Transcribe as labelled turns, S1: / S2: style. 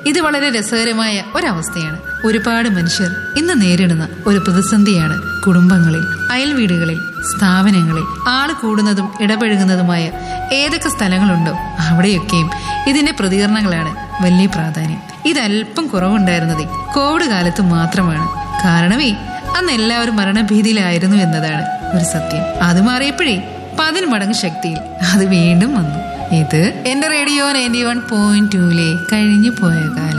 S1: ഇത് വളരെ രസകരമായ ഒരവസ്ഥയാണ് ഒരുപാട് മനുഷ്യർ ഇന്ന് നേരിടുന്ന ഒരു പ്രതിസന്ധിയാണ് കുടുംബങ്ങളിൽ അയൽവീടുകളിൽ സ്ഥാപനങ്ങളിൽ ആള് കൂടുന്നതും ഇടപഴകുന്നതുമായ ഏതൊക്കെ സ്ഥലങ്ങളുണ്ടോ അവിടെയൊക്കെയും ഇതിന്റെ പ്രതികരണങ്ങളാണ് വലിയ പ്രാധാന്യം ഇതല്പം കുറവുണ്ടായിരുന്നത് കോവിഡ് കാലത്ത് മാത്രമാണ് കാരണമേ അന്ന് എല്ലാവരും മരണഭീതിയിലായിരുന്നു എന്നതാണ് ഒരു സത്യം അത് മാറിയപ്പോഴേ പതിന് മടങ്ങ് ശക്തിയിൽ അത് വീണ്ടും വന്നു ഇത് എന്റെ റേഡിയോ നയൻറ്റി വൺ പോയിന്റ് ടൂലെ കഴിഞ്ഞു പോയ കാലം